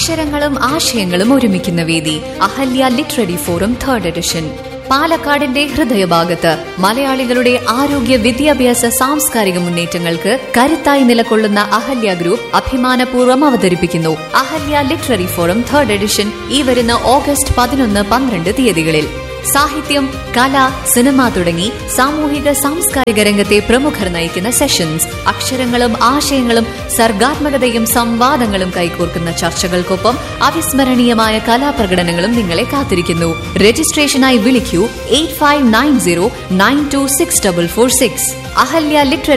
അക്ഷരങ്ങളും ആശയങ്ങളും ഒരുമിക്കുന്ന വേദി Ahalya literary forum third edition പാലക്കാടിന്റെ ഹൃദയഭാഗത്ത് മലയാളികളുടെ ആരോഗ്യ വിദ്യാഭ്യാസ സാംസ്കാരിക മുന്നേറ്റങ്ങൾക്ക് കരുത്തായി നിലകൊള്ളുന്ന അഹല്യ ഗ്രൂപ്പ് അഭിമാനപൂർവ്വം അവതരിപ്പിക്കുന്നു Ahalya literary forum third edition ഈ വരുന്ന ഓഗസ്റ്റ് പതിനൊന്ന് പന്ത്രണ്ട് തീയതികളിൽ സാഹിത്യം കല സിനിമ തുടങ്ങി സാമൂഹിക സാംസ്കാരിക രംഗത്തെ പ്രമുഖർ നയിക്കുന്ന സെഷൻസ് അക്ഷരങ്ങളും ആശയങ്ങളും സർഗാത്മകതയും സംവാദങ്ങളും കൈകോർക്കുന്ന ചർച്ചകൾക്കൊപ്പം അവിസ്മരണീയമായ കലാപ്രകടനങ്ങളും നിങ്ങളെ കാത്തിരിക്കുന്നു രജിസ്ട്രേഷനായി വിളിക്കൂ eight five nine zero nine two six double four six Ahalya literary